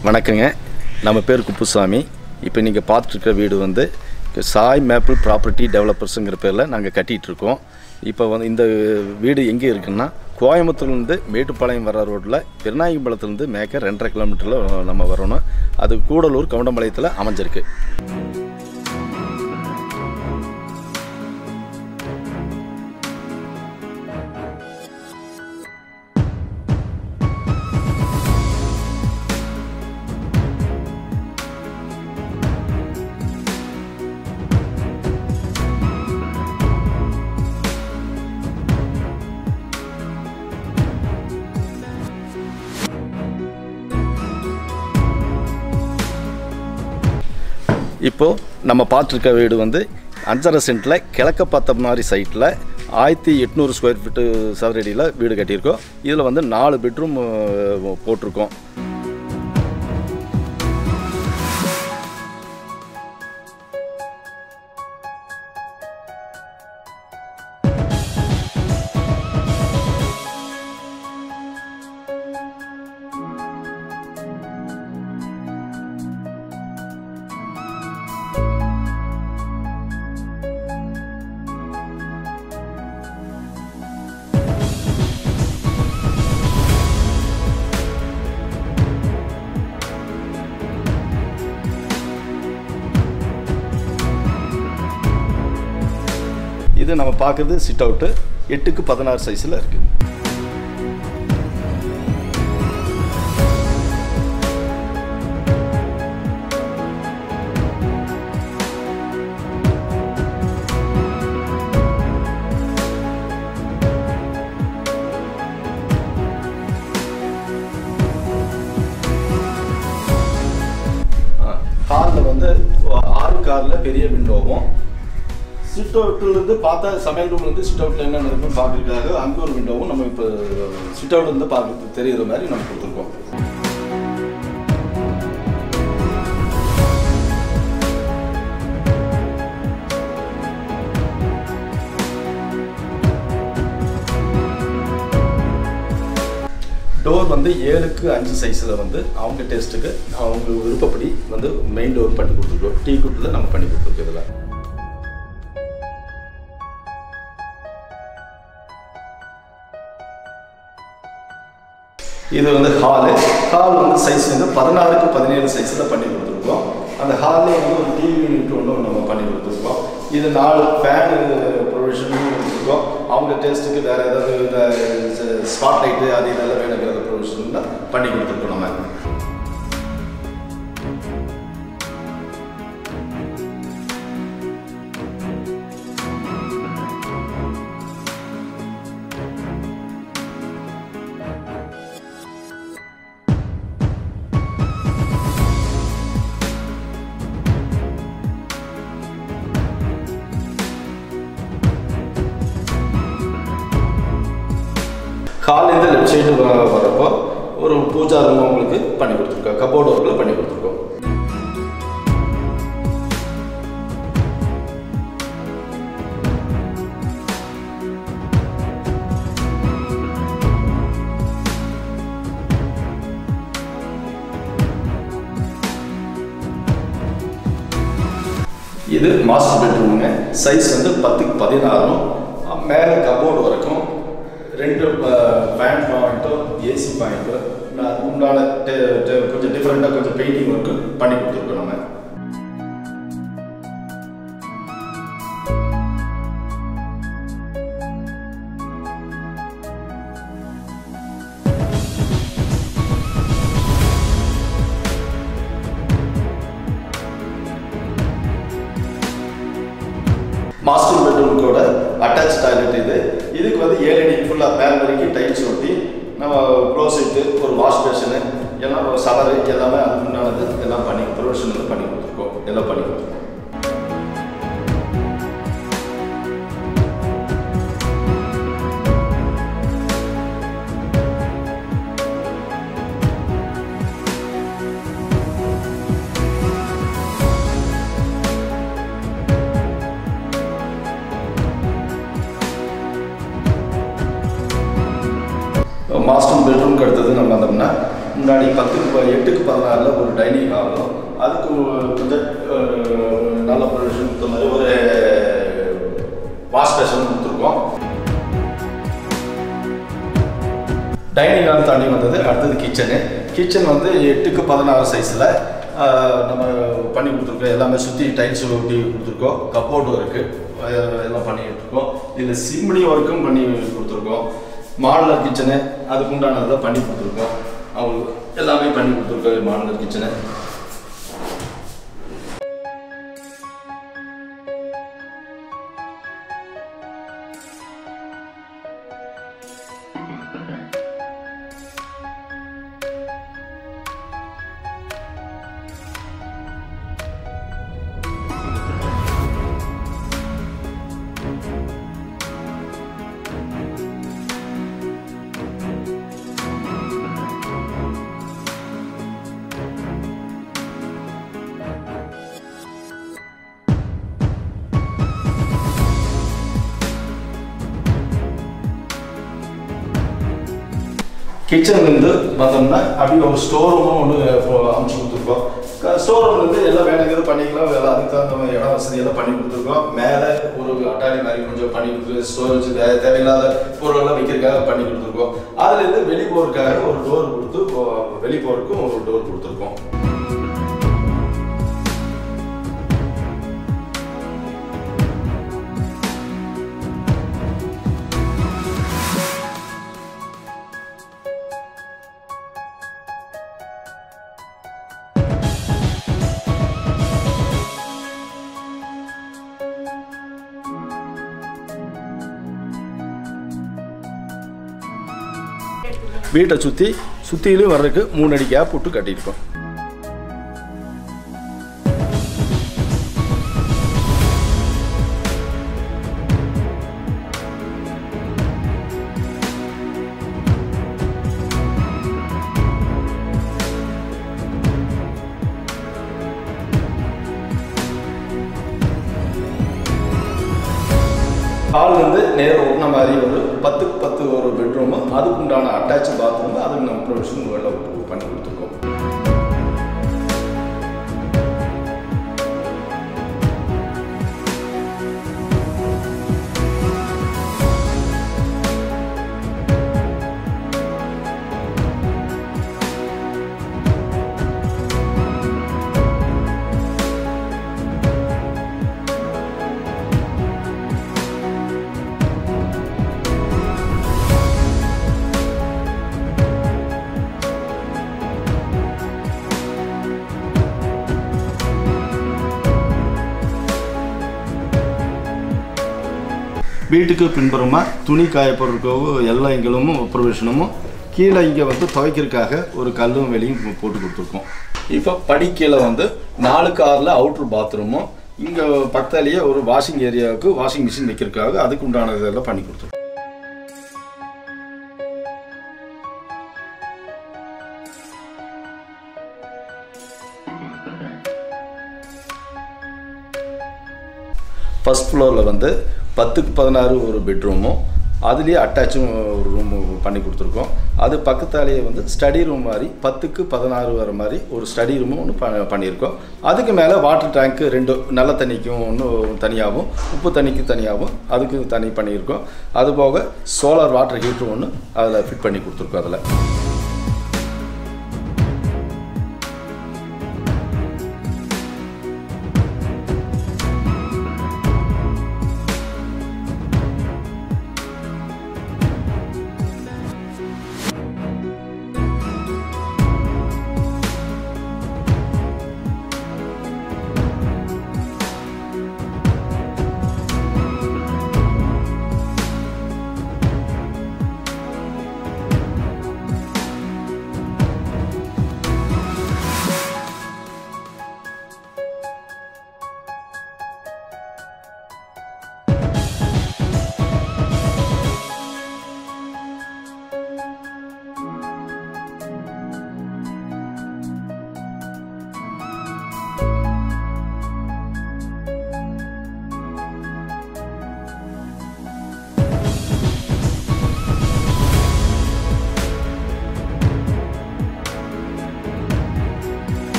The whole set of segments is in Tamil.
வணக்கங்க நம்ம பேர் குப்புசாமி இப்போ நீங்கள் பார்த்துட்ருக்க வீடு வந்து சாய் மேப்பிள் ப்ராப்பர்ட்டி டெவலப்பர்ஸுங்கிற பேரில் நாங்கள் கட்டிகிட்ருக்கோம் இப்போ வந்து இந்த வீடு எங்கே இருக்குன்னா கோயம்புத்தூர்லேருந்து மேட்டுப்பாளையம் வர ரோட்டில் பெருநாயகம்பாளையத்துலேருந்து மேக்க ரெண்டரை கிலோமீட்டரில் நம்ம வரணும் அது கூடலூர் கவுண்டம்பாளையத்தில் அமைஞ்சிருக்கு இப்போது நம்ம பார்த்துருக்க வீடு வந்து அஞ்சரை சென்ட்டில் கிழக்க பார்த்த மாதிரி சைட்டில் ஆயிரத்தி எட்நூறு ஸ்கொயர் ஃபீட்டு சதுரடியில் வீடு கட்டியிருக்கோம் இதில் வந்து நாலு பெட்ரூம் போட்டிருக்கோம் இது நம்ம பார்க்குறது சிட் அவுட்டு எட்டுக்கு பதினாறு சைஸில் இருக்குது ஹாலில் வந்து ஆறு காரில் பெரிய விண்டோவும் சிட் அவுட்லேருந்து பார்த்தா சமையல் ரூம்லேருந்து சிட் அவுட்டில் என்ன நடக்குன்னு பார்க்குறதுக்காக அங்கே ஒரு விண்டோவும் நம்ம இப்போ சிட் அவுட்லேருந்து பார்க்குறது தெரியுற மாதிரி நம்ம கொடுத்துருக்கோம் டோர் வந்து ஏழுக்கு அஞ்சு சைஸில் வந்து அவங்க டேஸ்ட்டுக்கு அவங்க விருப்பப்படி வந்து மெயின் டோர் பண்ணி கொடுத்துருக்கோம் டீ குட்டில் நம்ம பண்ணி கொடுத்துருக்கோம் இதில் இது வந்து ஹாலு ஹால் வந்து சைஸ் வந்து பதினாறுக்கு பதினேழு சைஸில் பண்ணி கொடுத்துருக்கோம் அந்த ஹால்லே வந்து ஒரு டிவி யூனிட் ஒன்று நம்ம பண்ணி கொடுத்துருக்கோம் இது நாலு ஃபேனு ப்ரொவிஷனும் கொடுத்துருக்கோம் அவங்க டேஸ்ட்டுக்கு வேறு ஏதாவது இந்த ஸ்பாட் லைட்டு அது இதெல்லாம் வேணுங்கிற ப்ரொவிஷன்லாம் பண்ணி கொடுத்துருக்கோம் நம்ம ஹால்லேருந்து லெஃப்ட் சைடு வரப்போ ஒரு பூஜா ரூம் உங்களுக்கு பண்ணி கொடுத்துருக்கோம் கபோர்டு ஒர்க்கில் பண்ணி கொடுத்துருக்கோம் இது மாஸ்டர் பெட்ரூமுங்க சைஸ் வந்து பத்துக்கு பதினாறும் மேலே கபோர்டு வரைக்கும் ரெண்டு ஃபேன் பாயிண்ட்டும் ஏசி பாயிண்ட்டும் அதுக்கு உண்டான கொஞ்சம் டிஃப்ரெண்ட்டாக கொஞ்சம் பெயிண்டிங் ஒர்க்கு பண்ணி கொடுத்துருக்கோம் நம்ம மாஸ்டர் பெட்ரூமுக்கோட அட்டாச் டாய்லெட் இது இதுக்கு வந்து ஏழு அடி ஃபுல்லாக மேல் வரைக்கும் டைல்ஸ் ஒட்டி நம்ம க்ளோசெட்டு ஒரு வாஷ் பேஷனு எல்லாம் சவரு எல்லாமே அதுக்கு முன்னானது எல்லாம் பண்ணி ப்ரொவிஷன் வந்து பண்ணி கொடுத்துருக்கோம் எல்லாம் பண்ணி கொடுத்துருக்கோம் மாஸ்டர் பெட்ரூம்க்கு அடுத்தது நம்ம வந்தோம்னா முன்னாடி பத்துக்கு ப- எட்டுக்கு பதினாறில் ஒரு டைனிங் ஹாலும் அதுக்கு கொஞ்சம் அஹ், நல்ல ப்ரொவிஷன் கொடுத்த மாதிரி ஒரு வாஷ் பேஷன் கொடுத்துருக்கோம் டைனிங் ஹால் தாண்டி வந்தது அடுத்தது கிச்சனு கிச்சன் வந்து எட்டுக்கு பதினாறு சைஸில் நம்ம பண்ணி கொடுத்துருக்கோம் எல்லாமே சுற்றி டைல்ஸ் ஒட்டி கொடுத்துருக்கோம் கப்போர்டும் இருக்குது எல்லாம் பண்ணிட்டு இருக்கோம் இதில் சிம்னி ஒர்க்கும் பண்ணி கொடுத்துருக்கோம் மாடலர் கிச்சனு அதுக்கு உண்டானதெல்லாம் பண்ணி கொடுத்துருக்கோம் அவங்களுக்கு எல்லாமே பண்ணி கொடுத்துருக்கோம் மாடலர் கிச்சனு கிச்சன்லேருந்து வந்தோம்னா அப்படியே ஒரு ஸ்டோர் ரூமும் ஒன்று அமைச்சு கொடுத்துருக்கோம் ஸ்டோர் ரூம்லேருந்து எல்லாம் வேணுங்கிறது பண்ணிக்கலாம் எல்லாம் அதுக்கு தகுந்த மாதிரி இடம் வசதி எல்லாம் பண்ணி கொடுத்துருக்கோம் மேலே ஒரு அட்டாரி மாதிரி கொஞ்சம் பண்ணி கொடுத்து ஸ்டோரேஜ் தேவையில்லாத பொருளெல்லாம் வைக்கிறதுக்காக பண்ணி கொடுத்துருக்கோம் அதுலேருந்து வெளியே போகிறதுக்காக ஒரு டோர் கொடுத்து வெளியே போகிறதுக்கும் ஒரு டோர் கொடுத்துருக்கோம் வீட்டை சுற்றி சுற்றிலும் வர்றதுக்கு மூணு அடி கேப் விட்டு கட்டியிருக்கோம் ஹால் வந்து நேர ஒட்டின மாதிரி ஒரு பத்துக்கு பத்து ஒரு பெட்ரூமு அதுக்கு உண்டான அட்டாச் பாத்ரூம் அதுக்கு நம்ம ப்ரொவிஷன் பண்ணி கொடுத்துருக்கோம் வீட்டுக்கு பின்புறமாக துணி காய போடுறதுக்கோ எல்லா எங்களும் ப்ரொவிஷனும் கீழே இங்கே வந்து துவைக்கிறதுக்காக ஒரு கல்லும் வெளியும் போ- போட்டு கொடுத்துருக்கோம் இப்போ படிக்கீழே வந்து நாலுக்கு ஆறில் அவுட்ரு பாத்ரூமும் இங்கே பக்கத்துலேயே ஒரு வாஷிங் ஏரியாவுக்கு வாஷிங் மிஷின் வைக்கிறதுக்காக அதுக்கு உண்டானதெல்லாம் பண்ணி கொடுத்துருக்கோம் ஃபஸ்ட் ஃப்ளோரில் வந்து பத்துக்கு பதினாறு ஒரு பெட்ரூமும் அதுலேயே அட்டாச்சும் ஒரு ரூம் பண்ணி கொடுத்துருக்கோம் அது பக்கத்தாலேயே வந்து ஸ்டடி ரூம் மாதிரி பத்துக்கு பதினாறு வர மாதிரி ஒரு ஸ்டடி ரூமும் ஒன்று ப பண்ணியிருக்கோம் அதுக்கு மேலே வாட்டர் டேங்க்கு ரெண்டு நல்ல தண்ணிக்கும் ஒன்று தனியாகவும் உப்பு தண்ணிக்கு தனியாகவும் அதுக்கு தனி பண்ணியிருக்கோம் அது போக சோலார் வாட்டர் ஹீட்ரு ஒன்று அதில் ஃபிட் பண்ணி கொடுத்துருக்கோம் அதில்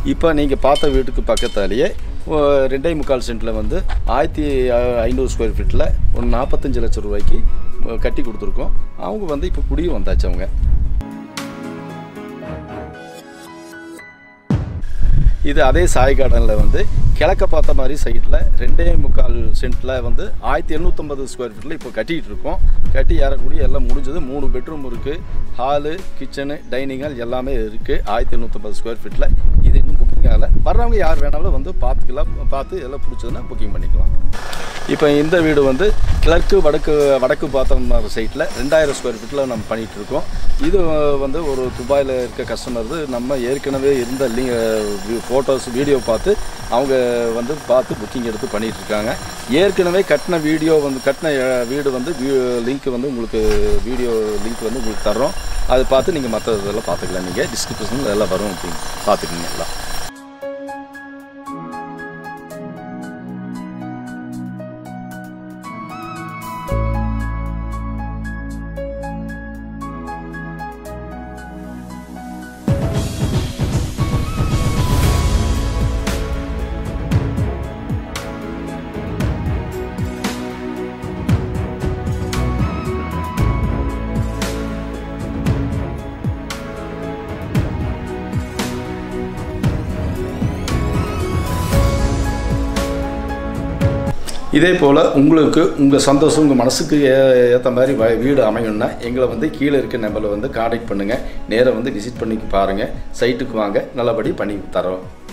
இப்போ நீங்கள் பார்த்த வீட்டுக்கு பக்கத்தாலேயே ஓ, ரெண்டே முக்கால் சென்ட்டில் வந்து ஆயிரத்தி அ- ஐநூறு ஸ்கொயர் ஃபீட்டில் ஒரு நாற்பத்தஞ்சு லட்சம் ரூபாய்க்கு அஹ், கட்டி கொடுத்துருக்கோம் அவங்க வந்து இப்போ குடியும் வந்தாச்சு அவங்க இது அதே சாய் கார்டனில் வந்து கிழக்க பார்த்த மாதிரி சைடில் ரெண்டே முக்கால் சென்ட்டில் வந்து ஆயிரத்தி எண்ணூற்றம்பது ஸ்கொயர் ஃபீட்டில் இப்போ கட்டிகிட்டு இருக்கோம் கட்டி ஏறக்கூடிய எல்லாம் முடிஞ்சது மூணு பெட்ரூம் இருக்குது ஹாலு கிச்சனு டைனிங் ஹால் எல்லாமே இருக்குது ஆயிரத்தி எண்ணூற்றம்பது ஸ்கொயர் ஃபீட்டில் இது இன்னும் புக்கிங் ஆகலை வர்றவங்க யார் வேணாலும் வந்து பார்த்துக்கலாம் பார்த்து எல்லாம் பிடிச்சதுன்னா புக்கிங் பண்ணிக்கலாம் இப்போ இந்த வீடு வந்து கிழக்கு வடக்கு வடக்கு பார்த்த சைட்டில் ரெண்டாயிரம் ஸ்கொயர் ஃபீட்டில் நம்ம பண்ணிகிட்டு இருக்கோம் இது வந்து ஒரு துபாயில் இருக்க கஸ்டமர் நம்ம ஏற்கனவே இருந்த லிங்க் ஃபோட்டோஸ் வீடியோ பார்த்து அவங்க வந்து பார்த்து புக்கிங் எடுத்து பண்ணிகிட்டு இருக்காங்க ஏற்கனவே கட்டின வீடியோ வந்து கட்டின அஹ், வீடு வந்து லிங்க் வந்து உங்களுக்கு வீடியோ லிங்க் வந்து உங்களுக்கு தர்றோம் அதை பார்த்து நீங்கள் மற்ற இதெல்லாம் பார்த்துக்கலாம் நீங்கள் டிஸ்கிரிப்ஷனில் எல்லாம் வரும் அப்படின்னு பார்த்துக்கோங்க எல்லாம் இதே போல் உங்களுக்கு உங்கள் சந்தோஷம் உங்கள் மனசுக்கு ஏ ஏற்ற மாதிரி வ- வீடு அமையணும்னா எங்களை வந்து கீழே இருக்க நம்பரில் வந்து காண்டாக்ட் பண்ணுங்கள் நேராக வந்து விசிட் பண்ணி பாருங்கள் சைட்டுக்கு வாங்க நல்லபடி பண்ணி தரோம்